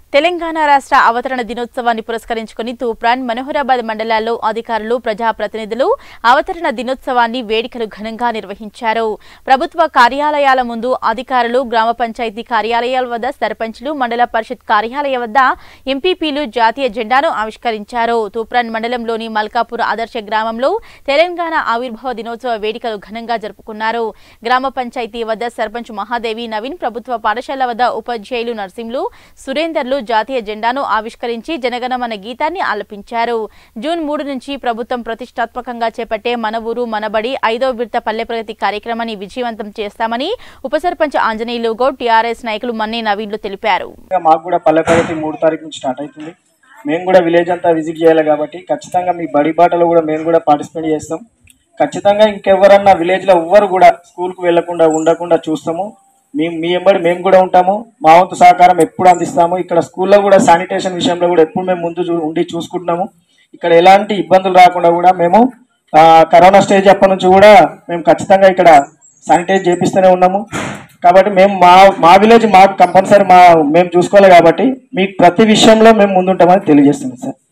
తెలంగాణ రాష్ట్ర అవతరణ దినోత్సవాన్ని పురస్కరించుకుని తూప్రాన్ మనోహరాబాద్ మండలాల్లో అధికారులు ప్రజాప్రతినిధులు అవతరణ దినోత్సవాన్ని వేడుకలు ఘనంగా నిర్వహించారు ప్రభుత్వ కార్యాలయాల ముందు అధికారులు గ్రామ పంచాయతీ కార్యాలయాల వద్ద సర్పంచ్లు మండల పరిషత్ కార్యాలయ వద్ద ఎంపీపీలు జాతీయ జెండాను ఆవిష్కరించారు తూప్రాన్ మండలంలోని మల్కాపూర్ ఆదర్శ గ్రామంలో తెలంగాణ ఆవిర్భావ దినోత్సవ వేడుకలు ఘనంగా జరుపుకున్నారు గ్రామ పంచాయతీ వద్ద సర్పంచ్ మహాదేవి నవీన్ ప్రభుత్వ పాఠశాల వద్ద ఉపాధ్యాయులు నర్సింలు సురేందర్లు జాతీయ జెండాను ఆవిష్కరించి జనగణమన గీతాన్ని ఆలపించారు జూన్ మూడు నుంచి ప్రభుత్వం ప్రతిష్టాత్మకంగా చేపట్టే మన ఊరు మనబడి ఐదో విడత పల్లె ప్రగతి కార్యక్రమాన్ని విజయవంతం చేస్తామని ఉప సర్పంచ్ ఆంజనేయులు గౌడ్ టీఆర్ఎస్ నాయకులు మన్నే నవీన్లు తెలిపారు ఇంకా మాకు కూడా పల్లె ప్రగతి మూడు తారీఖు నుంచి స్టార్ట్ అవుతుంది మేము కూడా విలేజ్ అంతా విజిట్ చేయాలి కాబట్టి ఖచ్చితంగా మీ బడి బాటలో కూడా మేము కూడా పార్టిసిపేట్ చేస్తాం ఖచ్చితంగా ఇంకెవరన్నా విలేజ్లో ఎవ్వరు కూడా స్కూల్కి వెళ్లకుండా ఉండకుండా చూస్తాము మేము మీ ఎంబడి మేము కూడా ఉంటాము మా వంతు సహకారం ఎప్పుడు అందిస్తాము ఇక్కడ స్కూల్లో కూడా శానిటేషన్ విషయంలో కూడా ఎప్పుడు మేము ముందు చూ- ఉండి చూసుకుంటున్నాము ఇక్కడ ఎలాంటి ఇబ్బందులు రాకుండా కూడా మేము ఆ, కరోనా స్టేజ్ అప్పటి నుంచి కూడా మేము ఖచ్చితంగా ఇక్కడ శానిటైజ్ చేపిస్తూనే ఉన్నాము కాబట్టి మేము మా మా విలేజ్ మాకు కంపల్సరీ మా మేము చూసుకోవాలి కాబట్టి మీకు ప్రతి విషయంలో మేము ముందుంటామని తెలియజేస్తున్నాం సార్